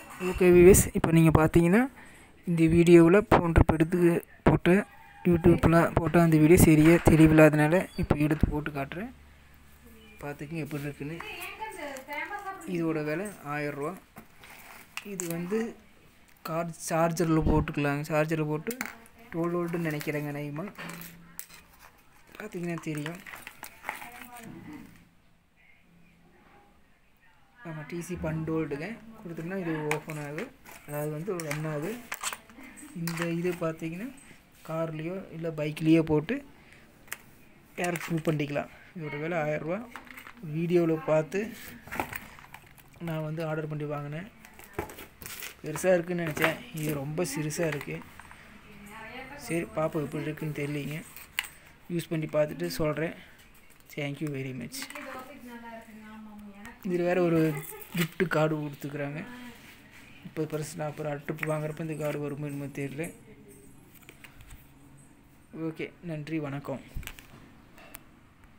okay wives இப்போ நீங்கள் பார்த்தீங்கன்னா இந்த வீடியோவில் போன்ற எடுத்து போட்ட யூடியூப்லாம் போட்ட அந்த வீடியோ சரியாக தெளிவில்லாதனால இப்போ எடுத்து போட்டு காட்டுறேன் பார்த்துக்குங்க எப்படி இருக்குன்னு இதோட விலை ஆயரூவா இது வந்து கார் சார்ஜரில் போட்டுக்கலாங்க சார்ஜரில் போட்டு டுவெல் வோல்ட்டுன்னு நினைக்கிறேங்க நயமாக பார்த்தீங்கன்னா தெரியும் நம்ம டிசி பன்னெண்டு வோல்ட்டுங்க கொடுத்தோம்னா இது ஓப்பன் ஆகும் அதாவது வந்து ரன் ஆகுது இந்த இது பார்த்தீங்கன்னா கார்லேயோ இல்லை பைக்லேயோ போட்டு ஏர் ஃபுல் பண்ணிக்கலாம் இதோட விலை ஆயரூவா வீடியோவில் பார்த்து நான் வந்து ஆர்டர் பண்ணி வாங்கினேன் பெருசாக இருக்குன்னு நினச்சேன் இது ரொம்ப சிறுசாக இருக்குது சரி பாப்பா எப்படி இருக்குன்னு தெரியலிங்க யூஸ் பண்ணி பார்த்துட்டு சொல்கிறேன் தேங்க்யூ வெரி மச் இதில் வேறு ஒரு கிஃப்ட்டு கார்டு கொடுத்துக்குறாங்க முப்பது பர்சன்ட் அப்புறம் ட்ரிப் வாங்குறப்ப இந்த கார்டு வருமோ என்னமோ தெரியல ஓகே நன்றி வணக்கம்